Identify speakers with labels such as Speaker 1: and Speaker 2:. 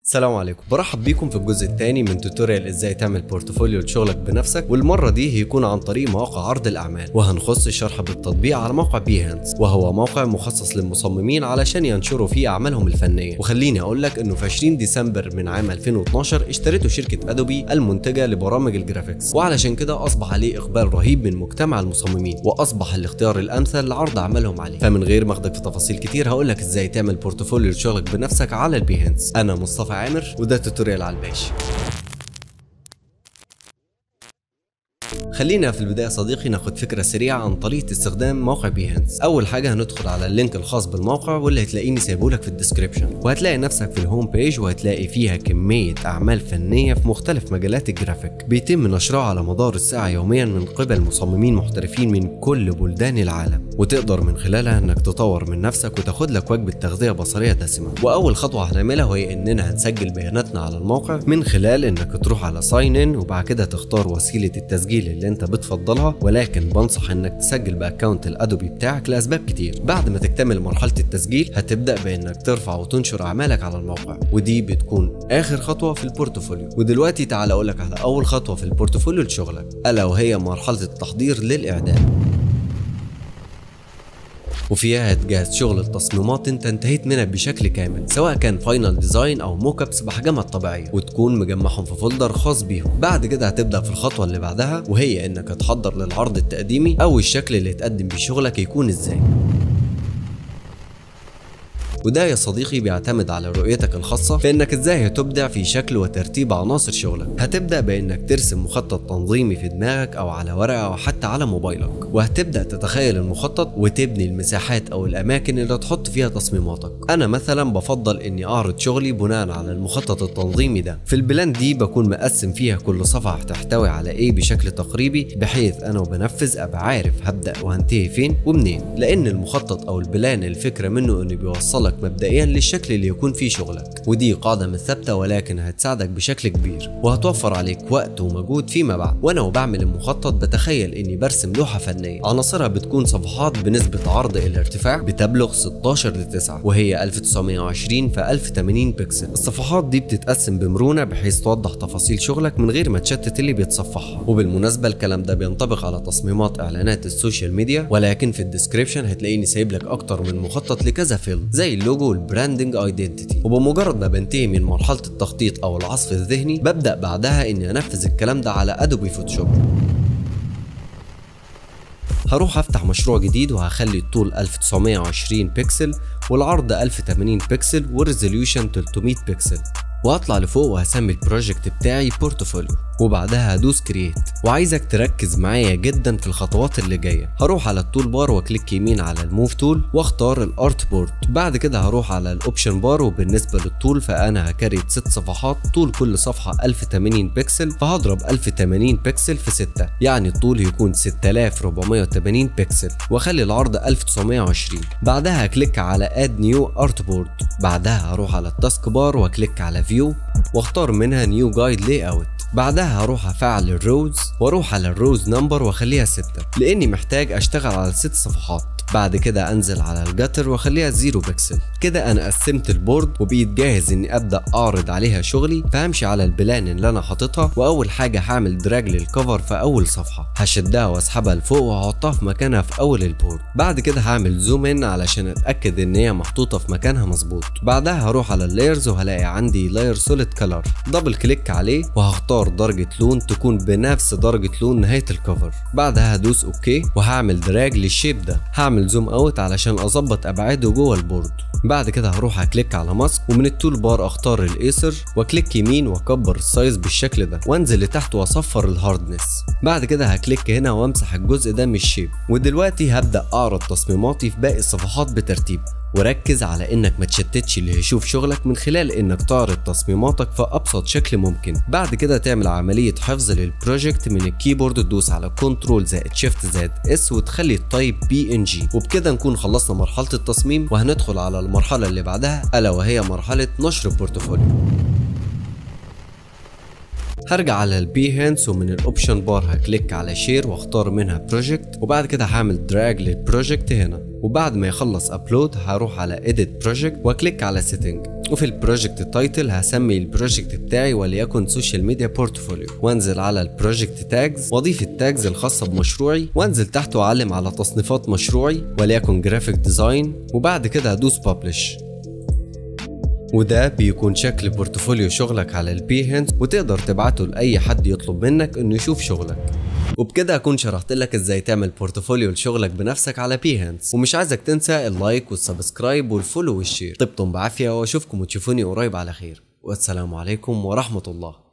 Speaker 1: السلام عليكم برحب بيكم في الجزء الثاني من توتوريال ازاي تعمل بورتفوليو لشغلك بنفسك والمره دي هيكون عن طريق مواقع عرض الاعمال وهنخص الشرح بالتطبيق على موقع بيهانس وهو موقع مخصص للمصممين علشان ينشروا فيه اعمالهم الفنيه وخليني اقول لك انه في 20 ديسمبر من عام 2012 اشتريته شركه ادوبي المنتجه لبرامج الجرافيكس وعلشان كده اصبح عليه اقبال رهيب من مجتمع المصممين واصبح الاختيار الامثل لعرض اعمالهم عليه فمن غير ما اخدك في تفاصيل كتير هقول لك ازاي تعمل بورتفوليو لشغلك بنفسك على البيهانس انا مصطفى عامر وده توتوريال على الباشا خلينا في البدايه صديقي ناخد فكره سريعه عن طريقه استخدام موقع بيهانس اول حاجه هندخل على اللينك الخاص بالموقع واللي هتلاقيني سايبه لك في الديسكربشن وهتلاقي نفسك في الهوم بيج وهتلاقي فيها كميه اعمال فنيه في مختلف مجالات الجرافيك بيتم نشرها على مدار الساعه يوميا من قبل مصممين محترفين من كل بلدان العالم وتقدر من خلالها انك تطور من نفسك وتاخد لك وجبه تغذيه بصريه دسمه واول خطوه هنعملها وهي اننا هنسجل بياناتنا على الموقع من خلال انك تروح على ساين ان وبعد كده تختار وسيله التسجيل اللي انت بتفضلها ولكن بنصح انك تسجل باكونت الادوبي بتاعك لاسباب كتير بعد ما تكتمل مرحله التسجيل هتبدا بانك ترفع وتنشر اعمالك على الموقع ودي بتكون اخر خطوه في البورتفوليو ودلوقتي تعال اقول لك على اول خطوه في البورتفوليو لشغلك الا وهي مرحله التحضير للاعداد وفيها هتجهز شغل التصميمات انت انتهيت منها بشكل كامل سواء كان فاينل ديزاين او موك ابس باحجامها الطبيعيه وتكون مجمعهم في فولدر خاص بيهم بعد كده هتبدا في الخطوه اللي بعدها وهي انك هتحضر للعرض التقديمي او الشكل اللي تقدم بيه شغلك يكون ازاي وده يا صديقي بيعتمد على رؤيتك الخاصة في انك ازاي هتبدع في شكل وترتيب عناصر شغلك هتبدأ بانك ترسم مخطط تنظيمي في دماغك او على ورقة او حتى على موبايلك وهتبدأ تتخيل المخطط وتبني المساحات او الاماكن اللي تحط فيها تصميماتك انا مثلا بفضل اني اعرض شغلي بناء على المخطط التنظيمي ده في البلان دي بكون مقسم فيها كل صفحة تحتوي على ايه بشكل تقريبي بحيث انا وبنفذ ابقى عارف هبدأ وهنتهي فين ومنين لان المخطط او البلان الفكرة منه انه بيوصلك مبدئيا للشكل اللي يكون فيه شغلك ودي قاعدة مش ثابتة ولكن هتساعدك بشكل كبير وهتوفر عليك وقت ومجهود فيما بعد وانا وبعمل المخطط بتخيل اني برسم لوحة فنية عناصرها بتكون صفحات بنسبة عرض الارتفاع بتبلغ 16 ل 9 وهي 1920 في 1080 بكسل الصفحات دي بتتقسم بمرونة بحيث توضح تفاصيل شغلك من غير ما تشتت اللي بيتصفحها وبالمناسبة الكلام ده بينطبق على تصميمات اعلانات السوشيال ميديا ولكن في الديسكريبشن هتلاقيني سايب لك اكتر من مخطط لكذا فيلم زي اللوجو والبراندنج ايدنتيتي وبمجرد ما بنتهي من مرحله التخطيط او العصف الذهني ببدا بعدها اني انفذ الكلام ده على ادوبي فوتوشوب هروح افتح مشروع جديد وهخلي الطول 1920 بكسل والعرض 1080 بكسل والريزوليوشن 300 بكسل وهطلع لفوق وهسمي البروجكت بتاعي بورتفوليو وبعدها هدوس كرييت وعايزك تركز معايا جدا في الخطوات اللي جايه هروح على التول بار واكليك يمين على الموف تول واختار الارت بورد بعد كده هروح على الاوبشن بار وبالنسبه للطول فانا هكريت ست صفحات طول كل صفحه 1080 بكسل فهضرب 1080 بكسل في 6 يعني الطول يكون 6480 بكسل واخلي العرض 1920 بعدها هكليك على اد نيو ارت بورد بعدها هروح على التاسك بار واكليك على فيو واختار منها نيو جايد لاي اوت بعدها هروح افعل الروز واروح على الروز نمبر واخليها ستة لاني محتاج اشتغل على ست صفحات بعد كده انزل على الجتر واخليها زيرو بكسل كده انا قسمت البورد وبقيت جاهز اني ابدا اعرض عليها شغلي فهمشي على البلان اللي انا حاططها واول حاجه هعمل دراج للكفر في اول صفحه هشدها واسحبها لفوق وهحطها في مكانها في اول البورد بعد كده هعمل زوم ان علشان اتاكد ان هي محطوطه في مكانها مظبوط بعدها هروح على اللايرز وهلاقي عندي لاير سوليد كلر دبل كليك عليه وهختار درجه لون تكون بنفس درجه لون نهايه الكفر بعدها هدوس اوكي وهعمل دراج للشيب ده هعمل هعمل زوم اوت علشان اظبط ابعاده جوه البورد بعد كده هروح اكليك على ماسك ومن التول بار اختار الايسر واكليك يمين واكبر السايز بالشكل ده وانزل لتحت واصفر الهاردنس بعد كده هكليك هنا وامسح الجزء ده من الشيب ودلوقتي هبدا اعرض تصميماتي في باقي الصفحات بترتيب وركز على انك ما تشتتش اللي هيشوف شغلك من خلال انك تعرض تصميماتك في ابسط شكل ممكن بعد كده تعمل عمليه حفظ للبروجكت من الكيبورد تدوس على كنترول زائد شيفت زائد اس وتخلي التايب بي ان جي وبكده نكون خلصنا مرحله التصميم وهندخل على المرحله اللي بعدها الا وهي مرحله نشر البورتفوليو هرجع على البيهانس ومن الاوبشن بار هكليك على شير واختار منها بروجكت وبعد كده هعمل دراج للبروجكت هنا وبعد ما يخلص ابلود هروح على edit project واكليك على setting وفي البروجكت تايتل هسمي البروجكت بتاعي وليكن سوشيال ميديا بورتفوليو وانزل على البروجكت تاجز واضيف التاجز الخاصه بمشروعي وانزل تحت واعلم على تصنيفات مشروعي وليكن جرافيك ديزاين وبعد كده هدوس ببلش وده بيكون شكل بورتفوليو شغلك على البيهنس وتقدر تبعته لأي حد يطلب منك إنه يشوف شغلك وبكده أكون شرحت لك إزاي تعمل بورتفوليو لشغلك بنفسك على بيهنس ومش عايزك تنسى اللايك والسبسكرايب والفولو والشير طبتم بعافية وأشوفكم وتشوفوني قريب على خير والسلام عليكم ورحمة الله